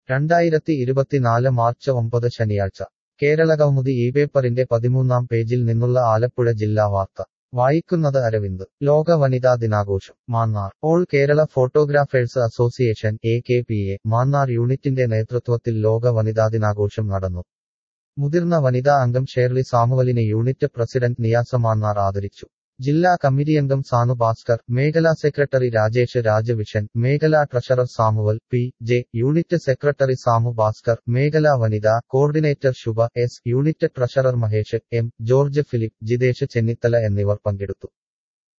രണ്ടായിരത്തി ഇരുപത്തിനാല് മാർച്ച് ഒമ്പത് ശനിയാഴ്ച കേരളകൗമുദി ഈ പേപ്പറിന്റെ പതിമൂന്നാം പേജിൽ നിന്നുള്ള ആലപ്പുഴ ജില്ലാ വാർത്ത വായിക്കുന്നത് അരവിന്ദ് ലോക വനിതാ ദിനാഘോഷം Mannar all Kerala photographers association A K P A Mannar യൂണിറ്റിന്റെ നേതൃത്വത്തിൽ ലോക വനിതാ ദിനാഘോഷം നടന്നു മുതിർന്ന വനിതാ അംഗം ഷേർലി സാമുവലിനെ യൂണിറ്റ് പ്രസിഡന്റ് നിയാസ മാന്നാർ ആദരിച്ചു ജില്ലാ കമ്മിറ്റിയംഗം സാനു ഭാസ്കർ മേഖലാ സെക്രട്ടറി രാജേഷ് രാജവിഷൻ മേഖലാ treasurer Samuel P J unit secretary Samu Bhaskar മേഖലാ വനിതാ coordinator Shubha S unit treasurer Mahesh M George Philip Jithesh Chennithala എന്നിവർ പങ്കെടുത്തു